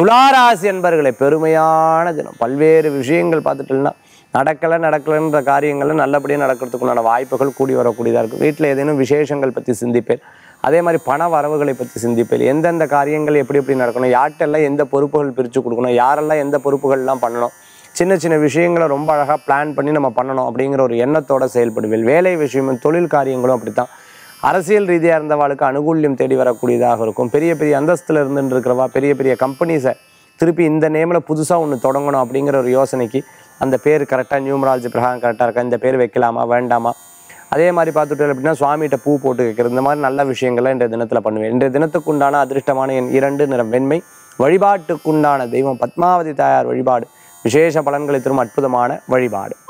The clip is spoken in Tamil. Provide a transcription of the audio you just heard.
துளாராசி என்பர்களை பெருமையான தினம் பல்வேறு விஷயங்கள் பார்த்துட்டோம்னா நடக்கலை நடக்கலைன்ற காரியங்கள்ல நல்லபடியாக நடக்கிறதுக்குண்டான வாய்ப்புகள் கூடி வரக்கூடியதாக இருக்கும் வீட்டில் ஏதேனும் விசேஷங்கள் பற்றி சிந்திப்பேன் அதே மாதிரி பண வரவுகளை பற்றி சிந்திப்பேன் எந்தெந்த காரியங்கள் எப்படி எப்படி நடக்கணும் யார்கிட்டெல்லாம் எந்த பொறுப்புகள் பிரித்து கொடுக்கணும் யாரெல்லாம் எந்த பொறுப்புகள்லாம் பண்ணணும் சின்ன சின்ன விஷயங்களை ரொம்ப அழகாக பிளான் பண்ணி நம்ம பண்ணணும் அப்படிங்கிற ஒரு எண்ணத்தோட செயல்படுவேன் வேலை விஷயமும் தொழில் காரியங்களும் அப்படித்தான் அரசியல் ரீதியாக இருந்தவாளுக்கு அனுகூல்யம் தேடி வரக்கூடியதாக இருக்கும் பெரிய பெரிய அந்தஸ்தில் இருந்துட்டு இருக்கிறவா பெரிய பெரிய கம்பெனிஸை திருப்பி இந்த நேமில் புதுசாக ஒன்று தொடங்கணும் அப்படிங்கிற ஒரு யோசனைக்கு அந்த பேர் கரெக்டாக நியூமராலஜி பிரகாரம் கரெக்டாக இருக்கா இந்த பேர் வைக்கலாமா வேண்டாமா அதே மாதிரி பார்த்துட்டு அப்படின்னா சுவாமிகிட்ட பூ போட்டு வைக்கிறது இந்த மாதிரி நல்ல விஷயங்களை இன்றைய தினத்தில் பண்ணுவேன் இன்றைய தினத்துக்குண்டான அதிர்ஷ்டமான என் இரண்டு நிறம் வெண்மை வழிபாட்டுக்குண்டான தெய்வம் பத்மாவதி தாயார் வழிபாடு விசேஷ பலன்களை தரும் அற்புதமான வழிபாடு